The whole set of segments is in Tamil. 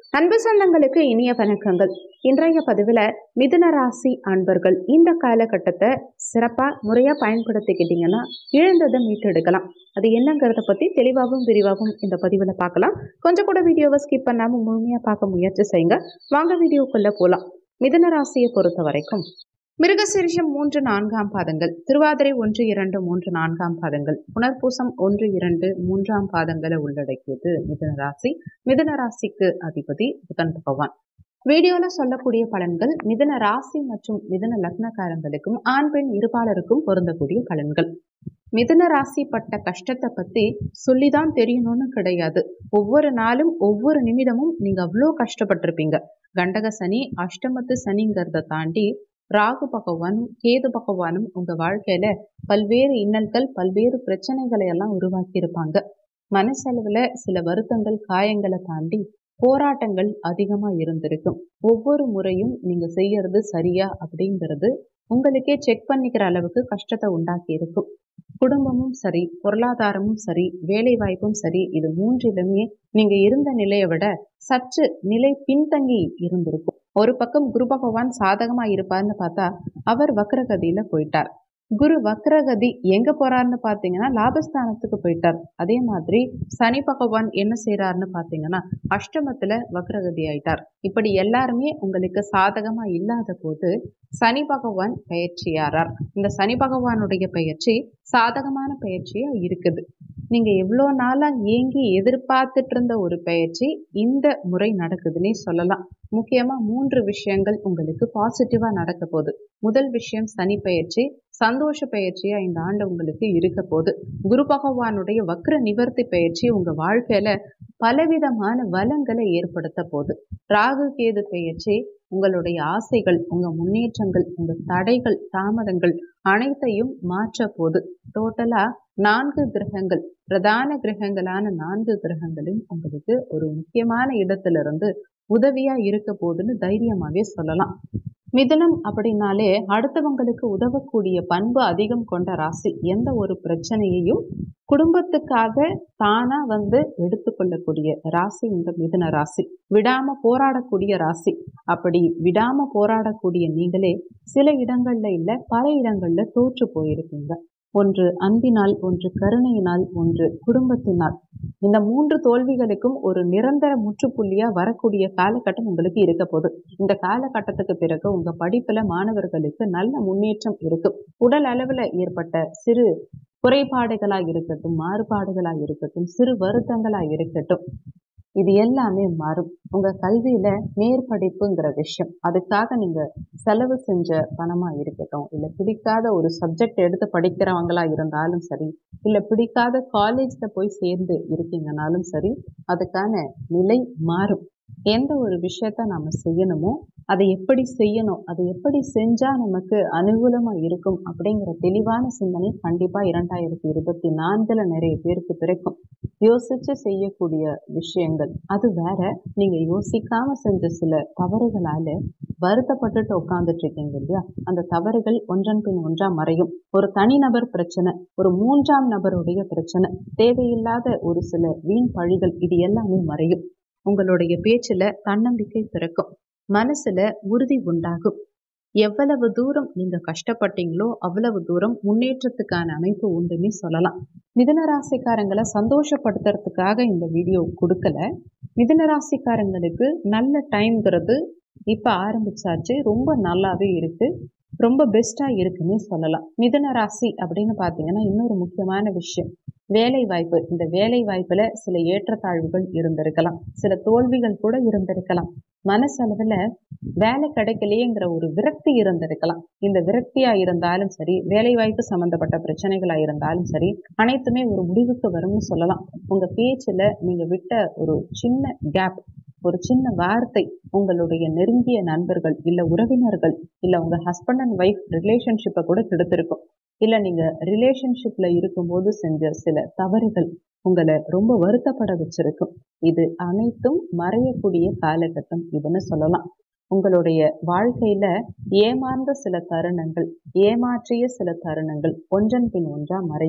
அன்பு சொந்தங்களுக்கு இனிய வணக்கங்கள் இன்றைய பதிவில் மிதுன ராசி அன்பர்கள் இந்த காலகட்டத்தை சிறப்பாக முறையாக பயன்படுத்திக்கிட்டீங்கன்னா இழந்ததை மீட்டெடுக்கலாம் அது என்னங்கிறத பற்றி தெளிவாகவும் விரிவாகவும் இந்த பதிவில் பார்க்கலாம் கொஞ்சம் கூட வீடியோவை ஸ்கிப் பண்ணாமல் முழுமையாக பார்க்க முயற்சி செய்யுங்க வாங்க வீடியோக்குள்ளே போகலாம் மிதுன ராசியை பொறுத்த வரைக்கும் மிருகசீரிஷம் மூன்று நான்காம் பாதங்கள் திருவாதிரை ஒன்று இரண்டு மூன்று நான்காம் பாதங்கள் புனர்பூசம் ஒன்று இரண்டு மூன்றாம் பாதங்களை உள்ளடக்கியது மிதுன ராசி மிதுன ராசிக்கு அதிபதி புதன் பகவான் வீடியோல சொல்லக்கூடிய பலன்கள் மிதுன ராசி மற்றும் மிதுன லக்னக்காரங்களுக்கும் ஆண் பெண் இருபாலருக்கும் பொருந்தக்கூடிய பலன்கள் மிதுன ராசி பட்ட கஷ்டத்தை பத்தி சொல்லிதான் தெரியணும்னு கிடையாது ஒவ்வொரு நாளும் ஒவ்வொரு நிமிடமும் நீங்க அவ்வளோ கஷ்டப்பட்டிருப்பீங்க கண்டக சனி அஷ்டமத்து சனிங்கிறத தாண்டி ராகு பகவானும் கேது பகவானும் உங்க வாழ்க்கையில பல்வேறு இன்னல்கள் பல்வேறு பிரச்சனைகளை எல்லாம் உருவாக்கி இருப்பாங்க மனசளவுல சில வருத்தங்கள் காயங்களை தாண்டி போராட்டங்கள் அதிகமா இருந்திருக்கும் ஒவ்வொரு முறையும் நீங்க செய்யறது சரியா அப்படிங்கிறது உங்களுக்கே செக் பண்ணிக்கிற அளவுக்கு கஷ்டத்தை உண்டாக்கி இருக்கும் குடும்பமும் சரி பொருளாதாரமும் சரி வேலை வாய்ப்பும் சரி இது மூன்றிலுமே நீங்க இருந்த நிலையை விட சற்று நிலை பின்தங்கி இருந்திருக்கும் ஒரு பக்கம் குரு பகவான் சாதகமா இருப்பார்னு பார்த்தா அவர் வக்ரகதியில போயிட்டார் குரு வக்ரகதி எங்க போறாருன்னு பாத்தீங்கன்னா லாபஸ்தானத்துக்கு போயிட்டார் அதே மாதிரி சனி பகவான் என்ன செய்யறாருன்னு பாத்தீங்கன்னா அஷ்டமத்துல வக்ரகதி ஆயிட்டார் இப்படி எல்லாருமே உங்களுக்கு சாதகமா இல்லாத போது சனி பகவான் பயிற்சியாரார் இந்த சனி பகவானுடைய பயிற்சி சாதகமான பயிற்சியா இருக்குது நீங்க எவ்வளோ நாளா ஏங்கி எதிர்பார்த்துட்டு இருந்த ஒரு பயிற்சி இந்த முறை நடக்குதுன்னே சொல்லலாம் முக்கியமா மூன்று விஷயங்கள் உங்களுக்கு பாசிட்டிவா நடக்க போகுது முதல் விஷயம் சனி பயிற்சி சந்தோஷ பயிற்சியா இந்த ஆண்டு உங்களுக்கு இருக்க போகுது குரு பகவானுடைய வக்ர நிவர்த்தி பயிற்சி உங்க வாழ்க்கையில பலவிதமான வளங்களை ஏற்படுத்த போகுது ராகு கேது பயிற்சி உங்களுடைய ஆசைகள் உங்க முன்னேற்றங்கள் உங்க தடைகள் தாமதங்கள் அனைத்தையும் மாற்ற போது டோட்டலா நான்கு கிரகங்கள் பிரதான கிரகங்களான நான்கு கிரகங்களும் உங்களுக்கு ஒரு முக்கியமான இடத்துல இருந்து உதவியா இருக்க போகுதுன்னு தைரியமாவே சொல்லலாம் மிதுனம் அப்படின்னாலே அடுத்தவங்களுக்கு உதவக்கூடிய பண்பு அதிகம் கொண்ட ராசி எந்த ஒரு பிரச்சனையையும் குடும்பத்துக்காக தானா வந்து எடுத்துக்கொள்ளக்கூடிய ராசி இந்த மிதுன ராசி விடாம போராடக்கூடிய ராசி அப்படி விடாம போராடக்கூடிய நீங்களே சில இடங்கள்ல இல்ல பல இடங்கள்ல தோற்று போயிருக்கீங்க ஒன்று அன்பினால் ஒன்று கருணையினால் ஒன்று குடும்பத்தினால் இந்த மூன்று தோல்விகளுக்கும் ஒரு நிரந்தர முற்றுப்புள்ளியா வரக்கூடிய காலகட்டம் உங்களுக்கு இருக்க போகுது இந்த காலகட்டத்துக்கு பிறகு உங்க படிப்புல மாணவர்களுக்கு நல்ல முன்னேற்றம் இருக்கும் உடல் அளவுல ஏற்பட்ட சிறு குறைபாடுகளா இருக்கட்டும் மாறுபாடுகளா இருக்கட்டும் சிறு வருத்தங்களா இருக்கட்டும் இது எல்லாமே மாறும் உங்க கல்வியில மேற்படிப்புங்கிற விஷயம் அதுக்காக நீங்க செலவு செஞ்ச பணமா இருக்கட்டும் இல்ல பிடிக்காத ஒரு சப்ஜெக்ட் எடுத்து படிக்கிறவங்களா இருந்தாலும் சரி இல்ல பிடிக்காத காலேஜ்ல போய் சேர்ந்து இருக்கீங்கனாலும் சரி அதுக்கான நிலை மாறும் எந்த ஒரு விஷயத்த நாம செய்யணுமோ அதை எப்படி செய்யணும் அதை எப்படி செஞ்சா நமக்கு அனுகூலமா இருக்கும் அப்படிங்கிற தெளிவான சிந்தனை கண்டிப்பா இரண்டாயிரத்தி இருபத்தி நான்குல நிறைய பேருக்கு பிறக்கும் யோசிச்சு செய்யக்கூடிய விஷயங்கள் அது வேற நீங்க யோசிக்காம செஞ்ச சில தவறுகளால வருத்தப்பட்டுட்டு உட்கார்ந்துட்டு இருக்கீங்க இல்லையா அந்த தவறுகள் ஒன்றன் பின் ஒன்றா மறையும் ஒரு தனிநபர் பிரச்சனை ஒரு மூன்றாம் நபருடைய பிரச்சனை தேவையில்லாத ஒரு சில வீண் பழிகள் இது எல்லாமே மறையும் உங்களுடைய பேச்சுல தன்னம்பிக்கை பிறக்கும் மனசுல உறுதி உண்டாகும் எவ்வளவு தூரம் நீங்க கஷ்டப்பட்டீங்களோ அவ்வளவு தூரம் முன்னேற்றத்துக்கான அமைப்பு உண்டுன்னு சொல்லலாம் மிதன ராசிக்காரங்களை சந்தோஷப்படுத்துறதுக்காக இந்த வீடியோ கொடுக்கல மிதன ராசிக்காரங்களுக்கு நல்ல டைம்ங்கிறது இப்ப ஆரம்பிச்சாச்சு ரொம்ப நல்லாவே இருக்கு ரொம்ப பெஸ்டா இருக்குன்னே சொல்லலாம் மிதன ராசி அப்படின்னு பாத்தீங்கன்னா இன்னொரு முக்கியமான விஷயம் வேலை வாய்ப்பு இந்த வேலை வாய்ப்புல சில ஏற்றத்தாழ்வுகள் இருந்திருக்கலாம் சில தோல்விகள் கூட இருந்திருக்கலாம் மனசளவுல வேலை கிடைக்கலையேங்கிற ஒரு விரக்தி இருந்திருக்கலாம் இந்த விரக்தியா இருந்தாலும் சரி வேலை வாய்ப்பு சம்பந்தப்பட்ட பிரச்சனைகளா இருந்தாலும் சரி அனைத்துமே ஒரு முடிவுக்கு வரும்னு சொல்லலாம் உங்க பேச்சுல நீங்க விட்ட ஒரு சின்ன கேப் ஒரு சின்ன வார்த்தை உங்களுடைய நெருங்கிய நண்பர்கள் இல்ல உறவினர்கள் இல்ல உங்க ஹஸ்பண்ட் அண்ட் ஒய்ஃப் ரிலேஷன்ஷிப்பை கூட கெடுத்திருக்கும் இல்ல நீங்க ரிலேஷன்ஷிப்ல இருக்கும்போது செஞ்ச சில தவறுகள் உங்களை ரொம்ப வருத்தப்பட வச்சிருக்கும் இது அனைத்தும் மறையக்கூடிய காலகட்டம் இதுன்னு சொல்லலாம் உங்களுடைய வாழ்க்கையில ஏமாந்த சில தருணங்கள் ஏமாற்றிய சில தருணங்கள் ஒன்றன் பின் ஒன்றா மறையும்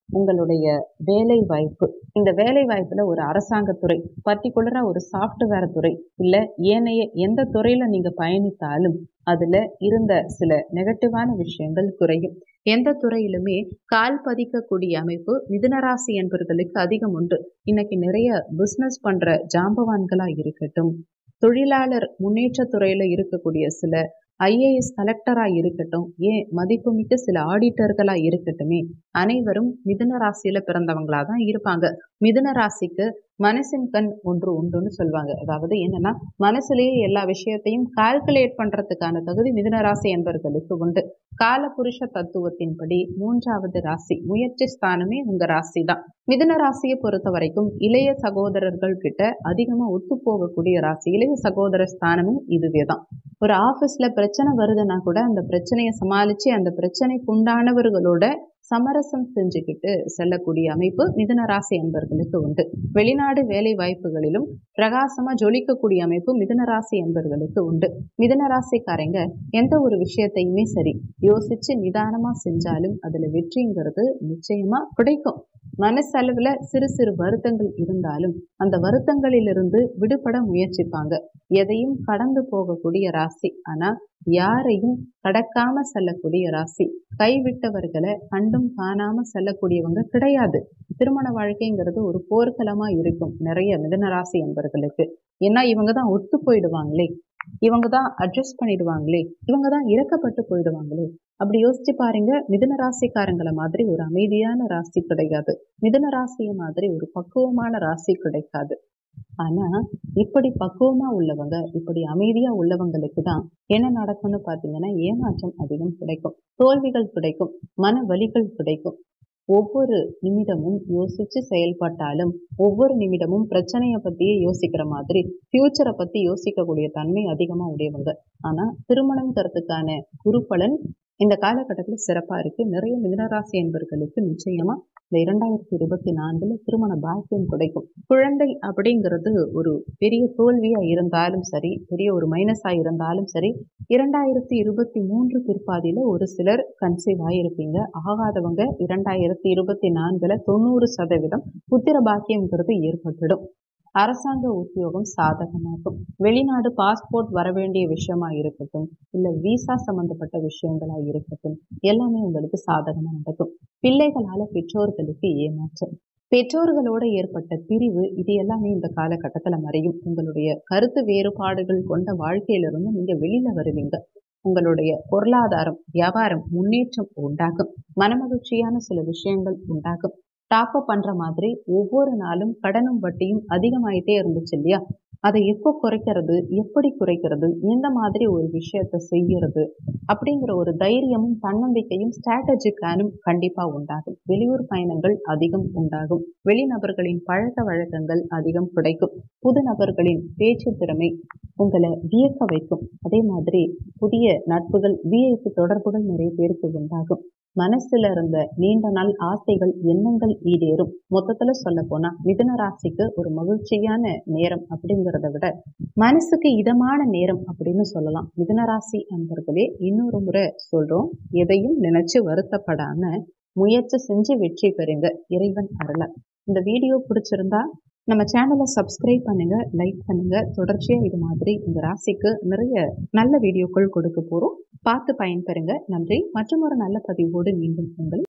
உங்களுடைய வேலை வாய்ப்பு இந்த வேலை வாய்ப்புல ஒரு அரசாங்கத்துறை பர்டிகுலரா ஒரு சாஃப்ட்வேர் துறை இல்ல ஏனைய எந்த துறையில நீங்க பயணித்தாலும் அதுல இருந்த சில நெகட்டிவான விஷயங்கள் குறையும் எந்த துறையிலுமே கால் பதிக்கக்கூடிய அமைப்பு மிதுனராசி என்பவர்களுக்கு அதிகம் உண்டு இன்னைக்கு நிறைய பிசினஸ் பண்ற ஜாம்பவான்களா இருக்கட்டும் தொழிலாளர் முன்னேற்ற துறையில இருக்கக்கூடிய சில ஐஏஎஸ் கலெக்டரா இருக்கட்டும் ஏன் மதிப்புமிக்க சில ஆடிட்டர்களா இருக்கட்டுமே அனைவரும் மிதுன ராசியில பிறந்தவங்களா தான் இருப்பாங்க மிதுன ராசிக்கு மனசின் கண் ஒன்று உண்டுன்னு சொல்லுவாங்க அதாவது என்னன்னா மனசுலேயே எல்லா விஷயத்தையும் கால்குலேட் பண்றதுக்கான தகுதி மிதுன ராசி என்பவர்களுக்கு உண்டு காலபுருஷ தத்துவத்தின்படி மூன்றாவது ராசி முயற்சி ஸ்தானமே உங்க ராசி தான் மிதுன ராசியை பொறுத்த வரைக்கும் இளைய சகோதரர்கள் கிட்ட அதிகமா ஒத்து போகக்கூடிய ராசி இளைய சகோதர ஸ்தானமும் இதுவே தான் ஒரு ஆஃபீஸ்ல பிரச்சனை வருதுன்னா கூட அந்த பிரச்சனையை சமாளிச்சு அந்த பிரச்சனைக்கு உண்டானவர்களோட சமரசம் செஞ்சுக்கிட்டு செல்லக்கூடிய அமைப்பு மிதுன ராசி என்பவர்களுக்கு உண்டு வெளிநாடு வேலை வாய்ப்புகளிலும் பிரகாசமா ஜொலிக்கக்கூடிய அமைப்பு மிதுன ராசி என்பவர்களுக்கு உண்டு மிதுன ராசிக்காரங்க எந்த ஒரு விஷயத்தையுமே சரி யோசிச்சு நிதானமா செஞ்சாலும் அதுல வெற்றிங்கிறது நிச்சயமா கிடைக்கும் மனசளவுல சிறு சிறு வருத்தங்கள் இருந்தாலும் அந்த வருத்தங்களிலிருந்து விடுபட முயற்சிப்பாங்க எதையும் கடந்து போகக்கூடிய ராசி ஆனா யாரையும் கடக்காம செல்லக்கூடிய ராசி கைவிட்டவர்களை கண்டும் காணாம செல்லக்கூடியவங்க கிடையாது திருமண வாழ்க்கைங்கிறது ஒரு போர்க்களமா இருக்கும் நிறைய மிதன ராசி என்பவர்களுக்கு ஏன்னா இவங்க தான் ஒத்து போயிடுவாங்களே இவங்க தான் அட்ஜஸ்ட் பண்ணிடுவாங்களே இவங்க தான் இறக்கப்பட்டு போயிடுவாங்களே அப்படி யோசிச்சு பாருங்க மிதுன ராசிக்காரங்களை மாதிரி ஒரு அமைதியான ராசி கிடையாது மிதுன ராசியை மாதிரி ஒரு பக்குவமான ராசி கிடைக்காது ஆனா இப்படி பக்குவமா உள்ளவங்க இப்படி அமைதியா உள்ளவங்களுக்கு தான் என்ன நடக்கும்னு பாத்தீங்கன்னா ஏமாற்றம் அதிகம் கிடைக்கும் தோல்விகள் கிடைக்கும் மன வலிகள் கிடைக்கும் ஒவ்வொரு நிமிடமும் யோசிச்சு செயல்பட்டாலும் ஒவ்வொரு நிமிடமும் பிரச்சனையை பத்தியே யோசிக்கிற மாதிரி ஃபியூச்சரை பத்தி யோசிக்கக்கூடிய தன்மை அதிகமா உடையவங்க ஆனா திருமணங்கிறதுக்கான குரு பலன் இந்த காலகட்டத்தில் சிறப்பா இருக்கு நிறைய மிதனராசி என்பர்களுக்கு நிச்சயமா இந்த இரண்டாயிரத்தி இருபத்தி நான்குல திருமண பாக்கியம் கிடைக்கும் குழந்தை அப்படிங்கிறது ஒரு பெரிய தோல்வியா இருந்தாலும் சரி பெரிய ஒரு மைனஸா இருந்தாலும் சரி இரண்டாயிரத்தி இருபத்தி மூன்று பிற்பாதியில ஒரு சிலர் கன்சீவ் ஆயிருப்பீங்க ஆகாதவங்க இரண்டாயிரத்தி இருபத்தி நான்குல தொண்ணூறு சதவீதம் புத்திர பாக்கியம்ங்கிறது ஏற்பட்டுடும் அரசாங்க உத்தியோகம் சாதகமாகும் வெளிநாடு பாஸ்போர்ட் வர வேண்டிய விஷயமா இருக்கட்டும் இல்ல விசா சம்பந்தப்பட்ட விஷயங்களா இருக்கட்டும் எல்லாமே உங்களுக்கு சாதகமா நடக்கும் பிள்ளைகளால பெற்றோர்களுக்கு ஏமாற்றம் பெற்றோர்களோட ஏற்பட்ட பிரிவு இது எல்லாமே இந்த காலகட்டத்துல மறையும் உங்களுடைய கருத்து வேறுபாடுகள் கொண்ட வாழ்க்கையிலிருந்து நீங்க வெளியில வருவீங்க உங்களுடைய பொருளாதாரம் வியாபாரம் முன்னேற்றம் உண்டாகும் மனமகிழ்ச்சியான சில விஷயங்கள் உண்டாகும் டாப் அப் பண்ற மாதிரி ஒவ்வொரு நாளும் கடனும் வட்டியும் அதிகமாயிட்டே இருந்துச்சு இல்லையா அதை எப்போ குறைக்கிறது எப்படி குறைக்கிறது எந்த மாதிரி ஒரு விஷயத்த செய்யறது அப்படிங்கிற ஒரு தைரியமும் தன்னம்பிக்கையும் ஸ்ட்ராட்டஜி பிளானும் கண்டிப்பா உண்டாகும் வெளியூர் பயணங்கள் அதிகம் உண்டாகும் வெளிநபர்களின் பழக்க வழக்கங்கள் அதிகம் கிடைக்கும் புது நபர்களின் பேச்சு திறமை உங்களை வியக்க வைக்கும் அதே மாதிரி புதிய நட்புகள் விஐபி தொடர்புகள் நிறைய பேருக்கு உண்டாகும் மனசுல இருந்த நீண்ட நாள் ஆசைகள் எண்ணங்கள் ஈடேறும் மொத்தத்துல சொல்ல போனா மிதுன ராசிக்கு ஒரு மகிழ்ச்சியான நேரம் அப்படிங்கிறத விட மனசுக்கு இதமான நேரம் அப்படின்னு சொல்லலாம் மிதுன ராசி அன்பர்களே இன்னொரு முறை சொல்றோம் எதையும் நினைச்சு வருத்தப்படாம முயற்சி செஞ்சு வெற்றி பெறுங்க இறைவன் அருள இந்த வீடியோ பிடிச்சிருந்தா நம்ம சேனலை சப்ஸ்கிரைப் பண்ணுங்க லைக் பண்ணுங்க தொடர்ச்சியா இது மாதிரி இந்த ராசிக்கு நிறைய நல்ல வீடியோக்கள் கொடுக்க போறோம் பார்த்து பயன்பெறுங்க நன்றி மற்றும் ஒரு நல்ல பதிவோடு மீண்டும் உங்களை